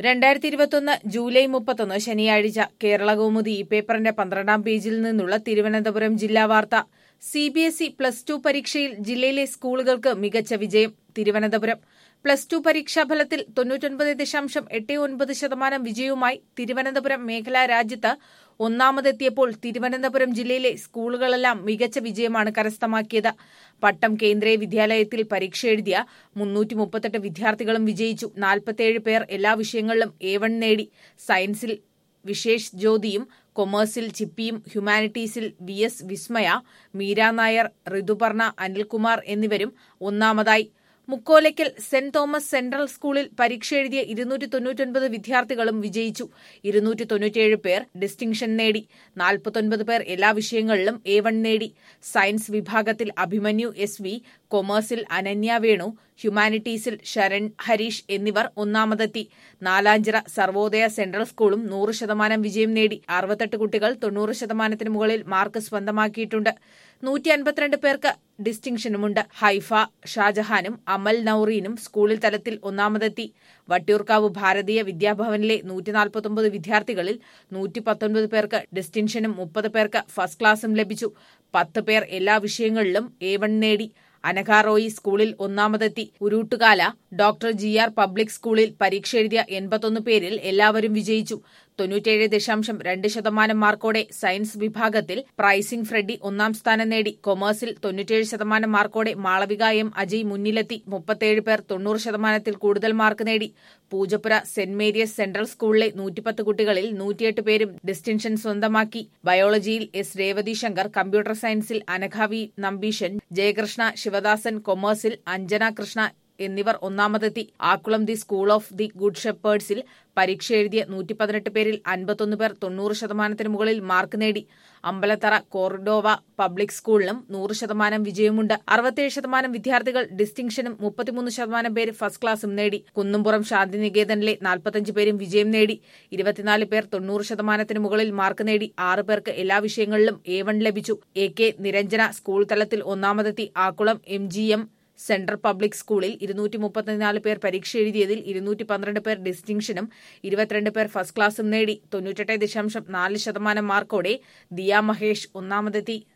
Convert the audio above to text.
രണ്ടായിരത്തി ഇരുപത്തൊന്ന് ജൂലൈ മുപ്പത്തൊന്ന് ശനിയാഴ്ച കേരള കൗമുദി ഈ പേപ്പറിന്റെ പന്ത്രണ്ടാം പേജിൽ നിന്നുള്ള തിരുവനന്തപുരം ജില്ലാ വാർത്ത C B S E plus two പരീക്ഷയിൽ ജില്ലയിലെ സ്കൂളുകൾക്ക് മികച്ച വിജയം തിരുവനന്തപുരം പ്ലസ് ടു പരീക്ഷാഫലത്തിൽ തൊണ്ണൂറ്റൊൻപത് ദശാംശം എട്ട് ഒൻപത് ശതമാനം വിജയവുമായി തിരുവനന്തപുരം മേഖല രാജ്യത്ത് ഒന്നാമതെത്തിയപ്പോൾ തിരുവനന്തപുരം ജില്ലയിലെ സ്കൂളുകളെല്ലാം മികച്ച വിജയമാണ് കരസ്ഥമാക്കിയത് പട്ടം കേന്ദ്രീയ വിദ്യാലയത്തിൽ പരീക്ഷ എഴുതിയ മുന്നൂറ്റി മുപ്പത്തെട്ട് വിദ്യാർത്ഥികളും വിജയിച്ചു നാൽപ്പത്തിയേഴ് പേർ എല്ലാ വിഷയങ്ങളിലും എ വൺ നേടി സയൻസിൽ വിശേഷ് ജ്യോതിയും കൊമേഴ്സിൽ ചിപ്പിയും ഹ്യൂമാനിറ്റീസിൽ വി എസ് വിസ്മയ മീര നായർ ഋതുപർണ അനിൽകുമാർ എന്നിവരും ഒന്നാമതായി മുക്കോലയ്ക്കൽ സെന്റ് തോമസ് സെൻട്രൽ സ്കൂളിൽ പരീക്ഷ എഴുതിയ ഇരുന്നൂറ്റി തൊണ്ണൂറ്റൊൻപത് വിദ്യാർത്ഥികളും വിജയിച്ചു ഇരുന്നൂറ്റി തൊണ്ണൂറ്റിയേഴ് പേർ ഡിസ്റ്റിങ്ഷൻ നേടി നാൽപ്പത്തൊൻപത് പേർ എല്ലാ വിഷയങ്ങളിലും എ വൺ നേടി സയൻസ് വിഭാഗത്തിൽ അഭിമന്യു എസ് വി കൊമേഴ്സിൽ അനന്യ വേണു ഹ്യൂമാനിറ്റീസിൽ ശരൺ ഹരീഷ് എന്നിവർ ഒന്നാമതെത്തി നാലാഞ്ചിറ സർവോദയ സെൻട്രൽ സ്കൂളും നൂറ് ശതമാനം വിജയം നേടി അറുപത്തെട്ട് കുട്ടികൾ തൊണ്ണൂറ് ശതമാനത്തിന് മുകളിൽ മാർക്ക് സ്വന്തമാക്കിയിട്ടുണ്ട് നൂറ്റി അൻപത്തിരണ്ട് പേർക്ക് ഡിസ്റ്റിങ്ഷനുമുണ്ട് ഹൈഫ ഷാജഹാനും അമൽ നൌറീനും സ്കൂളിൽ തലത്തിൽ ഒന്നാമതെത്തി വട്ടിയൂർക്കാവ് ഭാരതീയ വിദ്യാഭവനിലെ നൂറ്റി നാൽപ്പത്തൊമ്പത് വിദ്യാർത്ഥികളിൽ നൂറ്റി പത്തൊൻപത് പേർക്ക് ഡിസ്റ്റിങ്ഷനും മുപ്പത് പേർക്ക് ഫസ്റ്റ് ക്ലാസും ലഭിച്ചു പത്ത് പേർ എല്ലാ വിഷയങ്ങളിലും എ വൺ നേടി അനഘാറോയി സ്കൂളിൽ ഒന്നാമതെത്തി Uruttukala doctor G R public സ്കൂളിൽ പരീക്ഷ എഴുതിയ എൺപത്തൊന്ന് പേരിൽ എല്ലാവരും വിജയിച്ചു തൊണ്ണൂറ്റേഴ് ദശാംശം രണ്ട് ശതമാനം മാർക്കോടെ സയൻസ് വിഭാഗത്തിൽ പ്രൈസിംഗ് ഫ്രെഡി ഒന്നാം സ്ഥാനം നേടി കൊമേഴ്സിൽ തൊണ്ണൂറ്റേഴ് ശതമാനം മാർക്കോടെ മാളവിക എം അജയ് മുന്നിലെത്തി മുപ്പത്തേഴ് പേർ തൊണ്ണൂറ് ശതമാനത്തിൽ കൂടുതൽ മാർക്ക് നേടി പൂജപ്പുര സെന്റ് മേരിയസ് സെൻട്രൽ സ്കൂളിലെ നൂറ്റിപ്പത്ത് കുട്ടികളിൽ നൂറ്റിയെട്ട് പേരും ഡിസ്റ്റിങ്ഷൻ സ്വന്തമാക്കി ബയോളജിയിൽ എസ് രേവതി ശങ്കർ കമ്പ്യൂട്ടർ സയൻസിൽ അനഘാവി നമ്പീശൻ ജയകൃഷ്ണ ശിവദാസൻ കൊമേഴ്സിൽ അഞ്ജന കൃഷ്ണ എന്നിവർ ഒന്നാമതെത്തി Akkulam the school of the good ഷെപ്പേഴ്സിൽ പരീക്ഷ എഴുതിയ നൂറ്റി പതിനെട്ട് പേരിൽ അൻപത്തൊന്ന് പേർ തൊണ്ണൂറ് ശതമാനത്തിന് മുകളിൽ മാർക്ക് നേടി അമ്പലത്തറ കോർഡോവ പബ്ലിക് സ്കൂളിലും നൂറ് ശതമാനം വിജയമുണ്ട് അറുപത്തിയേഴ് ശതമാനം വിദ്യാർത്ഥികൾ ഡിസ്റ്റിങ്ഷനും മുപ്പത്തിമൂന്ന് ശതമാനം പേര് ഫസ്റ്റ് ക്ലാസും നേടി കുന്നുംപുറം ശാന്തിനികേതനിലെ നാൽപ്പത്തഞ്ച് പേരും വിജയം നേടി ഇരുപത്തിനാല് പേർ തൊണ്ണൂറ് ശതമാനത്തിന് മുകളിൽ മാർക്ക് നേടി ആറ് പേർക്ക് എല്ലാ വിഷയങ്ങളിലും എ വൺ ലഭിച്ചു എ കെ നിരഞ്ജന സ്കൂൾ തലത്തിൽ ഒന്നാമതെത്തി Akkulam M G M central public സ്കൂളിൽ ഇരുന്നൂറ്റി മുപ്പത്തിനാല് പേർ പരീക്ഷ എഴുതിയതിൽ ഇരുന്നൂറ്റി പന്ത്രണ്ട് പേർ ഡിസ്റ്റിങ്ഷനും ഇരുപത്തിരണ്ട് പേർ ഫസ്റ്റ് ക്ലാസും നേടി തൊണ്ണൂറ്റെട്ട് ദശാംശം നാല് ശതമാനം മാർക്കോടെ ദിയ മഹേഷ് ഒന്നാമതെത്തി